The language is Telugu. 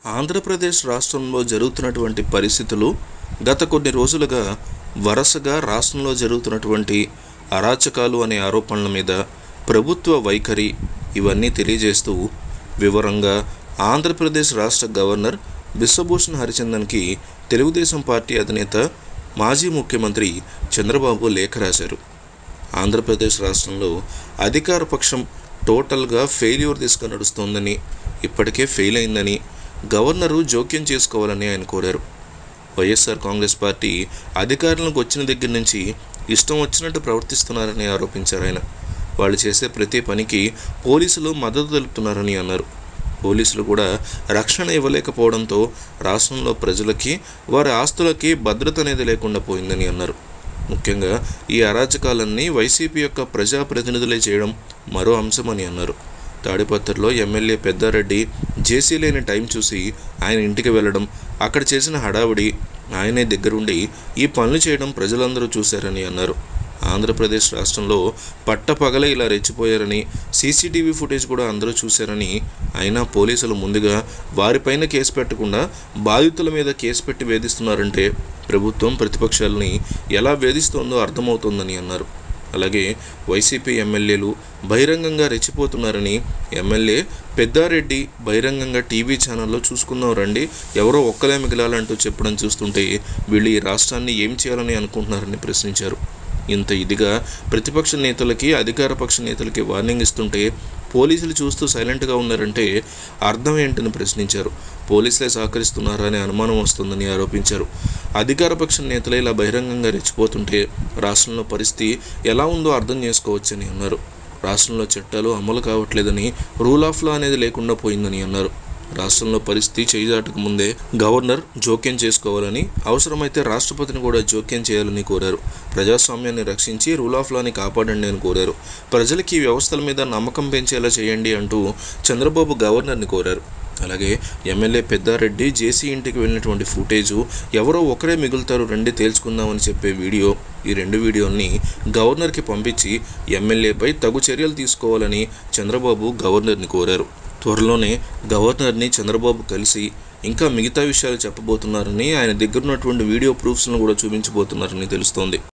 ఆంధ్రప్రదేశ్ రాష్ట్రంలో జరుగుతున్నటువంటి పరిస్థితులు గత కొన్ని రోజులుగా వరుసగా రాష్ట్రంలో జరుగుతున్నటువంటి అరాచకాలు అనే ఆరోపణల మీద ప్రభుత్వ వైఖరి ఇవన్నీ తెలియజేస్తూ వివరంగా ఆంధ్రప్రదేశ్ రాష్ట్ర గవర్నర్ బిశ్వభూషణ్ హరిచందన్కి తెలుగుదేశం పార్టీ అధినేత మాజీ ముఖ్యమంత్రి చంద్రబాబు లేఖ రాశారు ఆంధ్రప్రదేశ్ రాష్ట్రంలో అధికార పక్షం టోటల్గా ఫెయిల్యూర్ దిశగా నడుస్తోందని ఇప్పటికే ఫెయిల్ అయిందని గవర్నరు జోక్యం చేసుకోవాలని ఆయన కోరారు వైఎస్ఆర్ కాంగ్రెస్ పార్టీ అధికారంలోకి వచ్చిన దగ్గర నుంచి ఇష్టం వచ్చినట్టు ప్రవర్తిస్తున్నారని ఆరోపించారు ఆయన వాళ్ళు చేసే ప్రతి పనికి పోలీసులు మద్దతు తెలుపుతున్నారని అన్నారు పోలీసులు కూడా రక్షణ ఇవ్వలేకపోవడంతో రాష్ట్రంలో ప్రజలకి వారి ఆస్తులకి భద్రత అనేది లేకుండా పోయిందని అన్నారు ముఖ్యంగా ఈ అరాచకాలన్నీ వైసీపీ యొక్క ప్రజాప్రతినిధులే చేయడం మరో అంశమని అన్నారు తాడిపత్రిలో ఎమ్మెల్యే పెద్దారెడ్డి జేసీ లేని టైం చూసి ఆయన ఇంటికి వెళ్ళడం అక్కడ చేసిన హడావుడి ఆయనే దగ్గరుండి ఈ పనులు చేయడం ప్రజలందరూ చూశారని అన్నారు ఆంధ్రప్రదేశ్ రాష్ట్రంలో పట్టపగలే ఇలా రెచ్చిపోయారని సీసీటీవీ ఫుటేజ్ కూడా అందరూ చూశారని అయినా పోలీసులు ముందుగా వారిపైన కేసు పెట్టకుండా బాధితుల మీద కేసు పెట్టి వేధిస్తున్నారంటే ప్రభుత్వం ప్రతిపక్షాలని ఎలా వేధిస్తోందో అర్థమవుతోందని అన్నారు అలాగే వైసీపీ ఎమ్మెల్యేలు బహిరంగంగా రెచ్చిపోతున్నారని ఎమ్మెల్యే పెద్దారెడ్డి బహిరంగంగా టీవీ ఛానల్లో చూసుకుందాం రండి ఎవరో ఒక్కలే మిగిలాలంటూ చెప్పడం చూస్తుంటే వీళ్ళు ఈ రాష్ట్రాన్ని ఏం చేయాలని అనుకుంటున్నారని ప్రశ్నించారు ఇంత ఇదిగా ప్రతిపక్ష నేతలకి అధికార పక్ష నేతలకి వార్నింగ్ ఇస్తుంటే పోలీసులు చూస్తూ సైలెంట్గా ఉన్నారంటే అర్థం ఏంటని ప్రశ్నించారు పోలీసులే సహకరిస్తున్నారా అనే అనుమానం వస్తుందని ఆరోపించారు అధికార పక్ష నేతలే ఇలా బహిరంగంగా రెచ్చిపోతుంటే రాష్ట్రంలో పరిస్థితి ఎలా ఉందో అర్థం చేసుకోవచ్చని అన్నారు రాష్ట్రంలో చట్టాలు అమలు కావట్లేదని రూల్ ఆఫ్ లా అనేది లేకుండా పోయిందని అన్నారు రాష్ట్రంలో పరిస్థితి చేయిదాటకు ముందే గవర్నర్ జోక్యం చేసుకోవాలని అవసరమైతే రాష్ట్రపతిని కూడా జోక్యం చేయాలని కోరారు ప్రజాస్వామ్యాన్ని రక్షించి రూల్ ఆఫ్ లాని కాపాడండి అని కోరారు ప్రజలకి ఈ వ్యవస్థల మీద నమ్మకం పెంచేలా చేయండి అంటూ చంద్రబాబు గవర్నర్ని కోరారు అలాగే ఎమ్మెల్యే పెద్దారెడ్డి జేసీ ఇంటికి వెళ్ళినటువంటి ఫుటేజు ఎవరో ఒకరే మిగులుతారు రండి తేల్చుకుందామని చెప్పే వీడియో ఈ రెండు వీడియోల్ని గవర్నర్కి పంపించి ఎమ్మెల్యేపై తగు చర్యలు తీసుకోవాలని చంద్రబాబు గవర్నర్ని కోరారు త్వరలోనే గవర్నర్ని చంద్రబాబు కలిసి ఇంకా మిగతా విషయాలు చెప్పబోతున్నారని ఆయన దగ్గర ఉన్నటువంటి వీడియో ప్రూఫ్స్ను కూడా చూపించబోతున్నారని తెలుస్తోంది